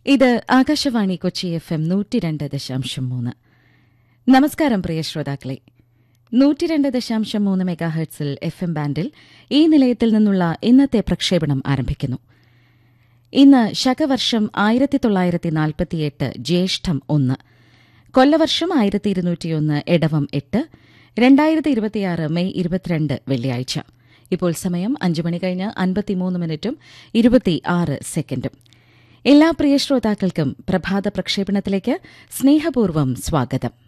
ഇത് Akashvani Kochi F M നൂറ്റിരണ്ട് ദശാംശം മൂന്ന് നമസ്കാരം പ്രിയ ശ്രോതാക്കളെ നൂറ്റിരണ്ട് ദശാംശം മൂന്ന് മെഗാഹെർട്സിൽ എഫ് എം ബാൻഡിൽ ഈ നിലയത്തിൽ നിന്നുള്ള ഇന്നത്തെ പ്രക്ഷേപണം ആരംഭിക്കുന്നു ഇന്ന് ശകവർഷം ആയിരത്തി തൊള്ളായിരത്തി നാൽപ്പത്തിയെട്ട് ജ്യേഷ്ഠം ഒന്ന് കൊല്ലവർഷം ആയിരത്തി ഇരുന്നൂറ്റിയൊന്ന് എടവം എട്ട് രണ്ടായിരത്തി ഇരുപത്തിയാറ് മെയ് ഇരുപത്തിരണ്ട് വെള്ളിയാഴ്ച ഇപ്പോൾ സമയം അഞ്ച് മണി കഴിഞ്ഞ് അൻപത്തിമൂന്ന് മിനിറ്റും ഇരുപത്തിയാറ് സെക്കൻഡും എല്ലാ പ്രിയ ശ്രോതാക്കൾക്കും പ്രഭാത പ്രക്ഷേപണത്തിലേക്ക് സ്നേഹപൂർവ്വം സ്വാഗതം